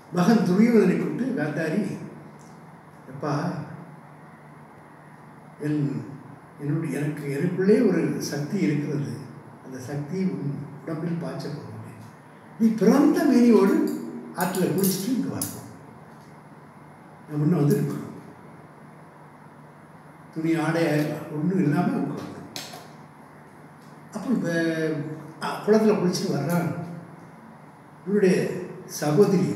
மகன் துரியோதனை கொண்டு காந்தாரி எப்பா என் என்னுடைய எனக்கு எனக்குள்ளே ஒரு சக்தி இருக்கிறது அந்த சக்தி உன் உடம்பில் பாய்ச்ச போகிறேன் நீ பிறந்த மேனியோடு ஆற்றில் குளிச்சுட்டு இங்கே வரணும் நான் முன்ன வந்துருக்கணும் துணி ஆடை ஒன்றும் இல்லாமல் அங்கே வந்தேன் அப்போ இப்போ குளத்தில் குளிச்சுட்டு வர்றான் இவருடைய சகோதரி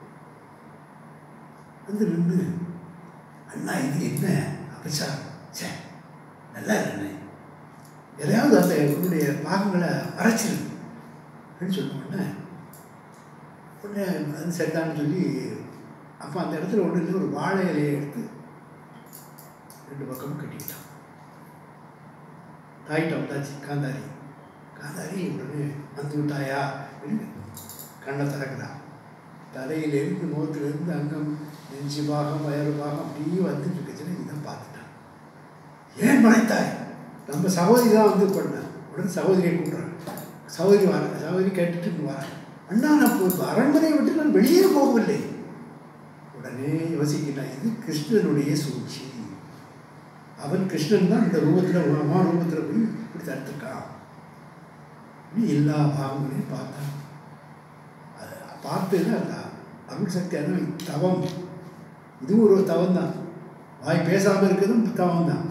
வந்து நின்று அண்ணா இது என்ன அப்பச்சா சே நல்லா இல்லைண்ணே எதையாவது அந்த உன்னுடைய பாகங்களை அரைச்சிரு அப்படின்னு சொன்னோடனே உடனே அது சரிதான்னு சொல்லி அப்போ அந்த இடத்துல ஒன்றும் இல்லை ஒரு வாழை இலையை எடுத்து ரெண்டு பக்கமும் கட்டிக்கிட்டான் தாயிட்ட வந்தாச்சு காந்தாரி காந்தாரி உடனே வந்து விட்டாயா அப்படின்னு கண்ணை திறக்கிறான் தலையிலேருந்து முகத்திலேருந்து அங்கம் நெஞ்சு பாகம் வயறு பாகம் அப்படியே வந்துட்டு இருக்குச்சுன்னு இதான் பார்த்துட்டான் ஏன் மறைத்தாய் நம்ம சகோதரி தான் வந்து பண்ணேன் உடனே சகோதரியை கூப்பிட்றான் சகோதரி வர சகோதரி கேட்டுட்டு இங்க வரேன் அண்ணா நான் இப்போ அரண்மனையை விட்டு நான் வெளியே போகவில்லை உடனே யோசிக்கிறான் இது கிருஷ்ணனுடைய சூழ்ச்சி அவன் கிருஷ்ணன் தான் இந்த ரூபத்தில் மா ரூபத்தில் போய் இப்படி தடுத்துருக்கான் நீ எல்லா பாவங்களையும் பார்த்தான் அது பார்த்தது அந்த அருள் சக்தி அதான் தவம் இதுவும் ஒரு தவம் தான் வாய் பேசாமல் இருக்கிறதும் தவம் தான்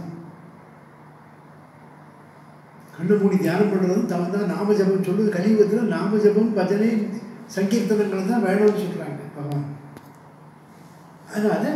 கண்ணு மூடி தியானம் பண்ணுறதும் தவம் தான் நாம ஜபம் சொல்லுது கலியுகத்தில் நாம ஜபம் பஜனை சங்கீர்த்தனங்கள் தான் வேணும்னு சொல்கிறாங்க பகவான் அதனால்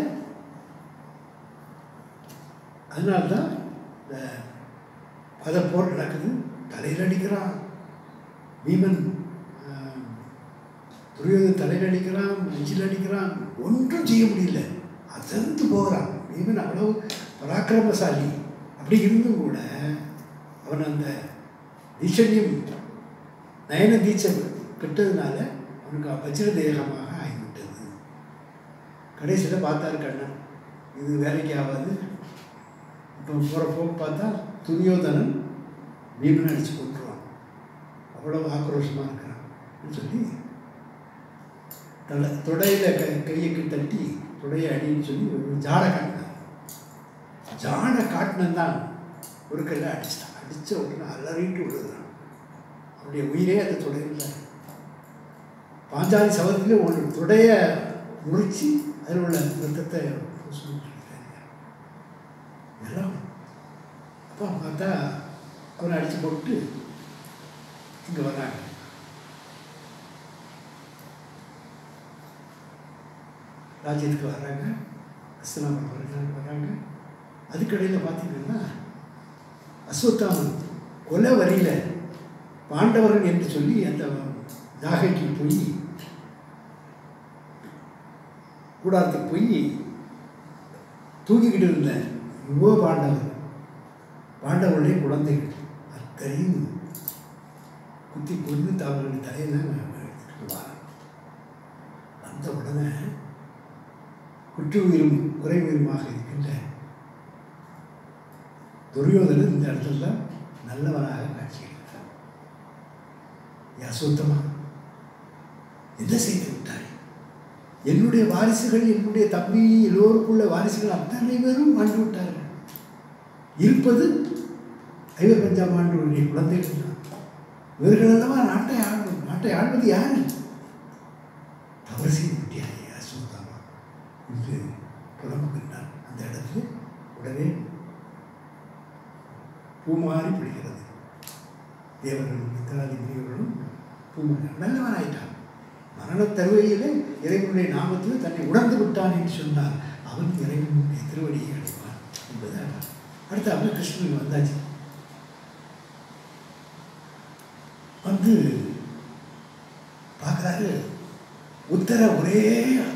அதனால்தான் இந்த பதப்போர் நடக்குது தலையில் அடிக்கிறான் பீமன் ஆஹ், துரியோதன் தலையில் அடிக்கிறான் நெஞ்சில் அடிக்கிறான் ஒன்றும் செய்ய முடியல அதிர்ந்து போகிறான் பீமன் அவ்வளவு பராக்கிரமசாலி அப்படி இருந்தும் கூட அவன் அந்த தீட்சண்யம் நயன தீட்சை பெற்றதுனால அவனுக்கு வஜ்ர தேகமாக ஆகிவிட்டது கடைசியில் பார்த்தாரு கண்ணன் இது வேலைக்கு ஆகாது இப்போ போகிற போக்கு பார்த்தா துரியோதனன் பீமனை அடித்து கொண்டுருவான் அவ்வளோ ஆக்ரோஷமாக இருக்கிறான் சொல்லி தலை தொடையில் கை கையை தட்டி தொடையை அடின்னு சொல்லி ஒரு ஜாடை காட்டினான் ஜாடை காட்டினன் தான் ஒரு கல்ல அடிச்சிட்டான் அடித்த உடனே அலறிட்டு விழுதுறான் அவனுடைய உயிரே அந்த தொடையில் பாஞ்சாலி சபதத்தில் ஒரு தொடையை முறிச்சு அதில் உள்ள ரத்தத்தை பூசணும்னு சொல்லிட்டாங்க இதெல்லாம் அப்போ பார்த்தா அவனை அடித்து போட்டு இங்கே வர்றாங்க ராஜ்யத்துக்கு வர்றாங்க அஸ்தனாபுரம் வர்றாங்க வர்றாங்க அதுக்கடையில் பார்த்தீங்கன்னா அஸ்வத்தாமன் கொலை வரியில் பாண்டவர்கள் என்று சொல்லி அந்த நாகைக்கு போய் கூடாரத்துக்கு போய் தூக்கிக்கிட்டு இருந்த யுவ பாண்டவர் பாண்டவருடைய குழந்தைகள் அத்தனையும் குத்தி கொண்டு தவறுடைய தலையெல்லாம் எடுத்துட்டு வராங்க அந்த உடனே குற்றுயிரும் குறைவுயிருமாக இருக்கின்ற துரியோதனன் இந்த இடத்துல நல்லவனாக காட்சியளிக்கிறார் யசோத்தமா என்ன செய்து விட்டாய் என்னுடைய வாரிசுகள் என்னுடைய தம்பி எல்லோருக்குள்ள வாரிசுகள் அத்தனை பேரும் ஆண்டு விட்டார்கள் இருப்பது ஐவர் பஞ்சாம் ஆண்டுடைய குழந்தைகள் தான் இவர்கள் அல்லவா நாட்டை ஆளும் நாட்டை ஆள்வது யாரு தவறு செய்து விட்டியாரே அசோதாமா என்று புலம்புகின்றார் அந்த இடத்துல உடனே பூமாறி பிடிக்கிறது தேவர்களும் மித்திராதி முனிவர்களும் பூமாறி நல்லவனாயிட்டான் மரண தருவையிலே இறைவனுடைய நாமத்தில் தன்னை உணர்ந்து விட்டான் என்று சொன்னார் அவன் இறைவனுடைய திருவடியை அடைவான் என்பது அடுத்து அவன் கிருஷ்ணன் வந்தாச்சு வந்து பார்க்குறாரு உத்தர ஒரே